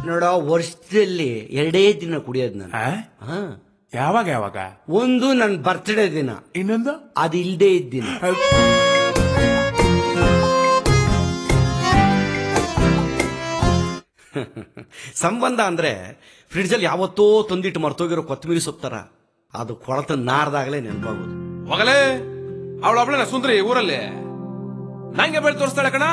ನೋಡೋ ವರ್ಷದಲ್ಲಿ ಎರಡೇ ದಿನ ಕುಡಿಯೋದು ನಾನು ಆ? ಹಾ ಯಾವಾಗ ಯಾವಾಗ ಒಂದು ನನ್ನ ಬರ್ತ್ಡೇ ದಿನ ಇನ್ನೊಂದು ಅದು ಇಲ್ದೇ ಇದ್ದಿನ ಸಂಬಂಧ ಅಂದ್ರೆ ಫ್ರಿಡ್ಜಲ್ಲಿ ಯಾವತ್ತೋ ತಂದಿಟ್ಟು ಮರ್ತೋಗಿರೋ ಕೊತ್ತಂಬರಿ ಸೊಪ್ತರ ಅದು ಕೊಳತ ನಾರ್ದಾಗಲೇ ನೆನಪಾಗೋದು ಹೋಗಲೇ ಅವಳ ಒಬ್ಳನ ಸುಂದ್ರಿ ಊರಲ್ಲಿ ನಂಗೆ ಬೆಳೆ ತೋರಿಸ್ತಾಳೆ ಕಣ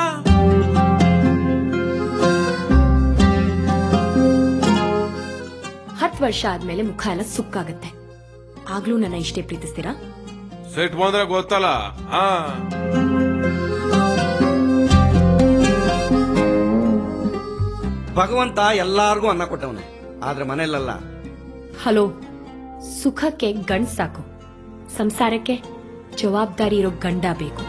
ಹತ್ತು ವರ್ಷ ಆದ್ಮೇಲೆ ಮುಖ ಎಲ್ಲ ಸುಕ್ಕಾಗತ್ತೆ ಆಗ್ಲೂ ನನ್ನ ಇಷ್ಟೇ ಪ್ರೀತಿಸ್ತೀರಾ ಸೆಟ್ ಬಂದ್ರೆ ಗೊತ್ತಲ್ಲ ಹಾ ಭಗವಂತ ಎಲ್ಲಾರ್ಗೂ ಅನ್ನ ಕೊಟ್ಟವನೆ ಆದ್ರೆ ಮನೆಯಲ್ಲ ಹಲೋ ಸುಖಕ್ಕೆ ಗಂಡ್ ಸಾಕು ಸಂಸಾರಕ್ಕೆ ಜವಾಬ್ದಾರಿ ಇರೋ ಗಂಡ ಬೇಕು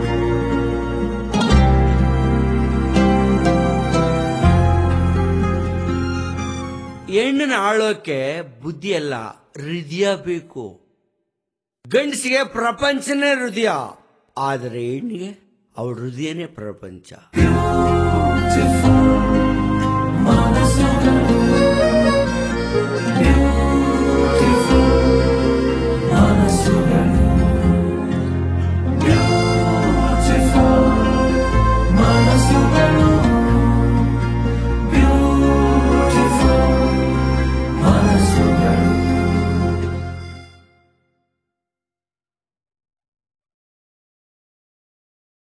ಹೆಣ್ಣನ ಆಳೋಕೆ ಬುದ್ಧಿ ಅಲ್ಲ ಹೃದಯ ಬೇಕು ಗಂಡಸಿಗೆ ಪ್ರಪಂಚನೇ ಹೃದಯ ಆದ್ರೆ ಹೆಣ್ಣಿಗೆ ಅವಳ ಹೃದಯನೇ ಪ್ರಪಂಚ